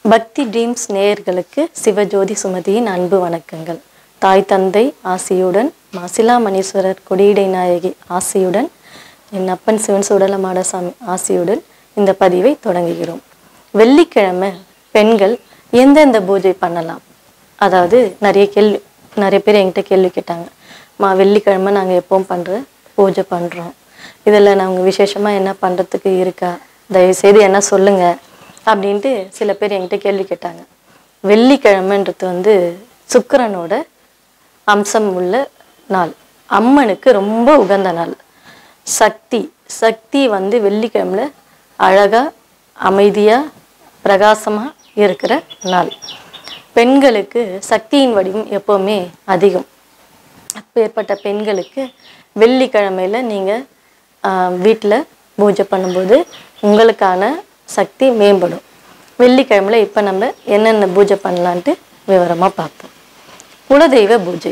பக்தி ட்ரீம்ஸ் நேயர்களுக்கு சிவஜோதி சுமதியின் அன்பு வணக்கங்கள் தாய் தந்தை ஆசியுடன் மாசிலா மணீஸ்வரர் கொடியடை நாயகி ஆசியுடன் என் அப்பன் சிவன் சுடல மாடசாமி ஆசியுடன் இந்த பதிவை தொடங்குகிறோம் வெள்ளிக்கிழமை பெண்கள் எந்தெந்த பூஜை பண்ணலாம் அதாவது நிறைய கேள்வி நிறைய பேர் என்கிட்ட கேள்வி கேட்டாங்க மா வெள்ளிக்கிழமை நாங்கள் எப்பவும் பண்ணுற பூஜை பண்ணுறோம் இதில் நாங்கள் விசேஷமாக என்ன பண்ணுறதுக்கு இருக்கா தயவுசெய்து என்ன சொல்லுங்கள் அப்படின்ட்டு சில பேர் என்கிட்ட கேள்வி கேட்டாங்க வெள்ளிக்கிழமைன்றது வந்து சுக்கிரனோட அம்சம் உள்ள நாள் அம்மனுக்கு ரொம்ப உகந்த நாள் சக்தி சக்தி வந்து வெள்ளிக்கிழமையில அழகா அமைதியா பிரகாசமா இருக்கிற நாள் பெண்களுக்கு சக்தியின் வடிவம் எப்பவுமே அதிகம் அப்பேற்பட்ட பெண்களுக்கு வெள்ளிக்கிழமையில நீங்க வீட்டில் பூஜை பண்ணும்போது உங்களுக்கான சக்தி மேம்படும் வெள்ளிக்கிழமையில இப்போ நம்ம என்னென்ன பூஜை பண்ணலான்ட்டு விவரமாக பார்ப்போம் குலதெய்வ பூஜை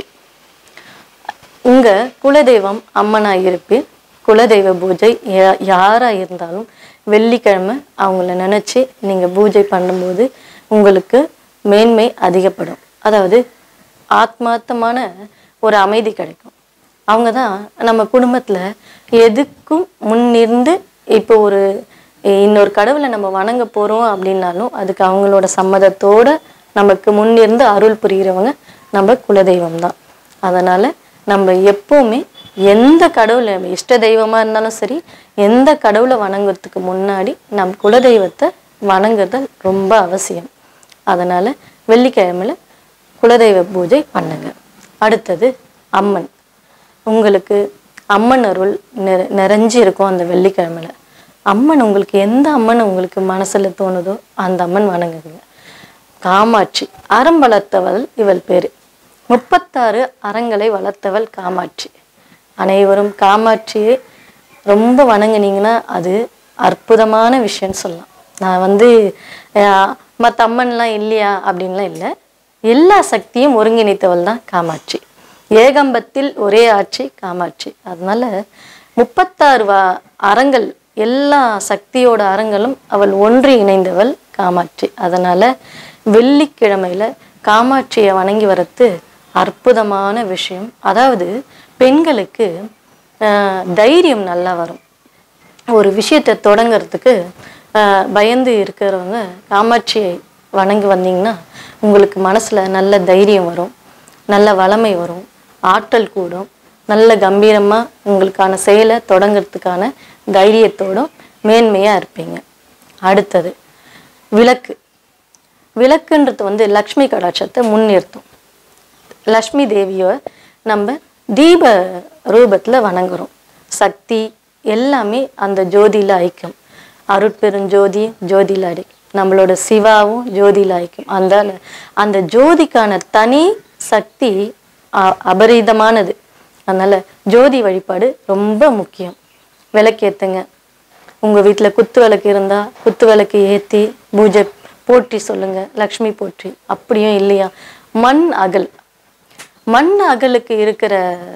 உங்க குலதெய்வம் அம்மனா இருப்பீர் குலதெய்வ பூஜை யா- யாரா இருந்தாலும் வெள்ளிக்கிழமை அவங்கள நினைச்சு நீங்க பூஜை பண்ணும்போது உங்களுக்கு மேன்மை அதிகப்படும் அதாவது ஆத்மார்த்தமான ஒரு அமைதி கிடைக்கும் அவங்க தான் நம்ம குடும்பத்துல எதுக்கும் முன்னிருந்து இப்போ ஒரு இன்னொரு கடவுளை நம்ம வணங்க போறோம் அப்படின்னாலும் அதுக்கு அவங்களோட சம்மதத்தோட நமக்கு முன்னிருந்து அருள் புரிகிறவங்க நம்ம குலதெய்வம் தான் அதனால நம்ம எப்பவுமே எந்த கடவுளை நம்ம இஷ்ட தெய்வமா இருந்தாலும் சரி எந்த கடவுளை வணங்குறதுக்கு முன்னாடி நம் குலதெய்வத்தை வணங்குறது ரொம்ப அவசியம் அதனால வெள்ளிக்கிழமையில குலதெய்வ பூஜை பண்ணுங்க அடுத்தது அம்மன் உங்களுக்கு அம்மன் அருள் நிற நிறைஞ்சு இருக்கும் அந்த வெள்ளிக்கிழமையில அம்மன் உங்களுக்கு எந்த அம்மன் உங்களுக்கு மனசுல தோணுதோ அந்த அம்மன் வணங்குங்க காமாட்சி அறம் வளர்த்தவள் இவள் பேரு முப்பத்தாறு அறங்களை வளர்த்தவள் காமாட்சி அனைவரும் காமாட்சியை ரொம்ப வணங்குனீங்கன்னா அது அற்புதமான விஷயம்னு சொல்லலாம் நான் வந்து மற்ற அம்மன்லாம் இல்லையா அப்படின்லாம் இல்லை எல்லா சக்தியும் ஒருங்கிணைத்தவள் தான் காமாட்சி ஏகம்பத்தில் ஒரே ஆட்சி காமாட்சி அதனால முப்பத்தாறு வா அறங்கள் எல்லா சக்தியோட அறங்களும் அவள் ஒன்று இணைந்தவள் காமாட்சி அதனால வெள்ளிக்கிழமையில காமாட்சியை வணங்கி வரது அற்புதமான விஷயம் அதாவது பெண்களுக்கு ஆஹ், தைரியம் நல்லா வரும் ஒரு விஷயத்தை தொடங்கிறதுக்கு ஆஹ், பயந்து இருக்கிறவங்க காமாட்சியை வணங்கி வந்தீங்கன்னா உங்களுக்கு மனசுல நல்ல தைரியம் வரும் நல்ல வளமை வரும் ஆற்றல் கூடும் நல்ல கம்பீரமா உங்களுக்கான செயலை தொடங்கிறதுக்கான தைரியத்தோடும் மேன்மையா இருப்பீங்க அடுத்தது விளக்கு விளக்குன்றது வந்து லக்ஷ்மி கடாட்சத்தை முன்னிறுத்தும் லக்ஷ்மி தேவியை நம்ம தீப ரூபத்துல வணங்குறோம் சக்தி எல்லாமே அந்த ஜோதியில ஐக்கியம் அருட்பெருஞ்சோதி ஜோதியில அடி நம்மளோட சிவாவும் ஜோதியில ஐக்கியம் அந்த அந்த ஜோதிக்கான தனி சக்தி அ- அபரிதமானது அதனால ஜோதி வழிபாடு ரொம்ப முக்கியம் விளக்கேத்துங்க உங்க வீட்ல குத்து விளக்கு இருந்தா குத்து விளக்கு ஏத்தி பூஜை போற்றி சொல்லுங்க லக்ஷ்மி போற்றி அப்படியும் இல்லையா மண் அகல் மண் அகலுக்கு இருக்கிற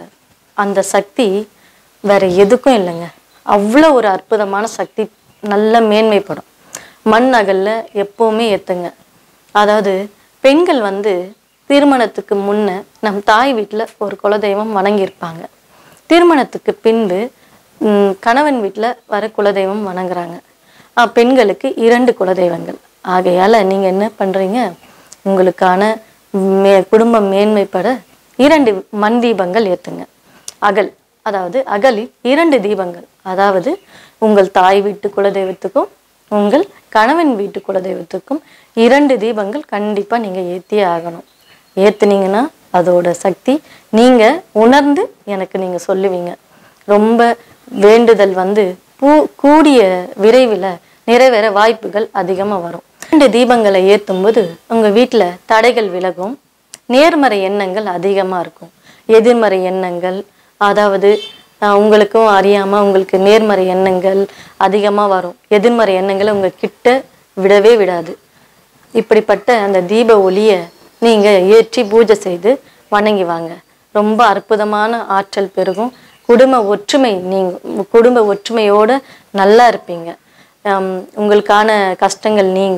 அந்த சக்தி வேற எதுக்கும் இல்லைங்க அவ்வளோ ஒரு அற்புதமான சக்தி நல்ல மேன்மைப்படும் மண் அகல்ல எப்பவுமே ஏத்துங்க அதாவது பெண்கள் வந்து திருமணத்துக்கு முன்ன நம் தாய் வீட்டில் ஒரு குலதெய்வம் வணங்கியிருப்பாங்க திருமணத்துக்கு பின்பு ம், கணவன் வீட்டில் வர குலதெய்வம் வணங்குறாங்க ஆஹ், பெண்களுக்கு இரண்டு குலதெய்வங்கள் ஆகையால நீங்க என்ன பண்றீங்க உங்களுக்கான மே குடும்பம் மேன்மைப்பட இரண்டு மண் தீபங்கள் ஏத்துங்க அகல் அதாவது அகலில் இரண்டு தீபங்கள் அதாவது உங்கள் தாய் வீட்டு குலதெய்வத்துக்கும் உங்கள் கணவன் வீட்டு குலதெய்வத்துக்கும் இரண்டு தீபங்கள் கண்டிப்பா நீங்க ஏத்தியே ஆகணும் ஏத்துனீங்கன்னா அதோட சக்தி நீங்க உணர்ந்து எனக்கு நீங்க சொல்லுவீங்க ரொம்ப வேண்டுதல் வந்து பூ கூடிய விரைவில் நிறைவேற வாய்ப்புகள் அதிகமா வரும் ரெண்டு தீபங்களை ஏத்தும்போது உங்க வீட்டுல தடைகள் விலகும் நேர்மறை எண்ணங்கள் அதிகமா இருக்கும் எதிர்மறை எண்ணங்கள் அதாவது ஆஹ், உங்களுக்கும் அறியாம உங்களுக்கு நேர்மறை எண்ணங்கள் அதிகமா வரும் எதிர்மறை எண்ணங்களை உங்க கிட்ட விடவே விடாது இப்படிப்பட்ட அந்த தீப ஒளிய நீங்க ஏற்றி பூஜை செய்து வணங்கி வாங்க ரொம்ப அற்புதமான ஆற்றல் பெருகும் குடும்ப ஒற்றுமை நீங்க குடும்ப ஒற்றுமையோட நல்லா இருப்பீங்க ஹம், உங்களுக்கான கஷ்டங்கள் நீங்கும்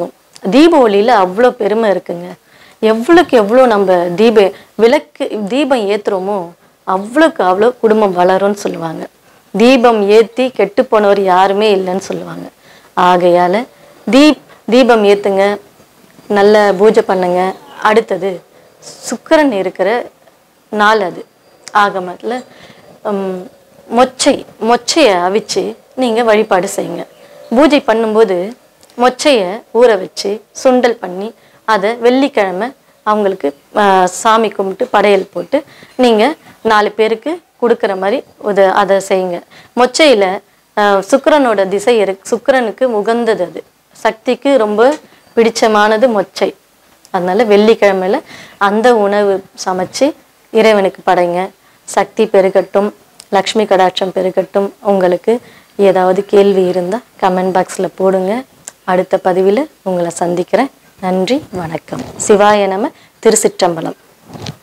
தீப ஒளியில் அவ்வளோ பெருமை இருக்குங்க எவ்வளோக்கு எவ்வளோ நம்ம தீப விளக்கு தீபம் ஏற்றுறோமோ அவ்வளோக்கு அவ்வளோ குடும்பம் வளரும்னு சொல்லுவாங்க தீபம் ஏற்றி கெட்டு போனவர் யாருமே இல்லைன்னு சொல்லுவாங்க ஆகையால் தீப் தீபம் ஏற்றுங்க நல்ல பூஜை பண்ணுங்க அடுத்தது சுக்கிரன் இருக்கிற நாள் அது ஆகமத்தில் மொச்சை மொச்சையை அவிச்சு நீங்கள் வழிபாடு செய்யுங்க பூஜை பண்ணும்போது மொச்சையை ஊற வச்சு சுண்டல் பண்ணி அதை வெள்ளிக்கிழமை அவங்களுக்கு ஆஹ், சாமி கும்பிட்டு படையல் போட்டு நீங்கள் நாலு பேருக்கு கொடுக்குற மாதிரி உத அதை செய்யுங்க மொச்சையில் சுக்கிரனோட திசை இரு சுக்கிரனுக்கு உகந்தது அது சக்திக்கு ரொம்ப பிடிச்சமானது மொச்சை அதனால வெள்ளிக்கிழமையில அந்த உணவு சமைச்சு இறைவனுக்கு படைங்க சக்தி பெருகட்டும் லக்ஷ்மி கடாட்சம் பெருகட்டும் உங்களுக்கு ஏதாவது கேள்வி இருந்தால் கமெண்ட் பாக்ஸில் போடுங்க அடுத்த பதிவில் உங்களை சந்திக்கிறேன் நன்றி வணக்கம் சிவாய நம திருச்சிற்றம்பலம்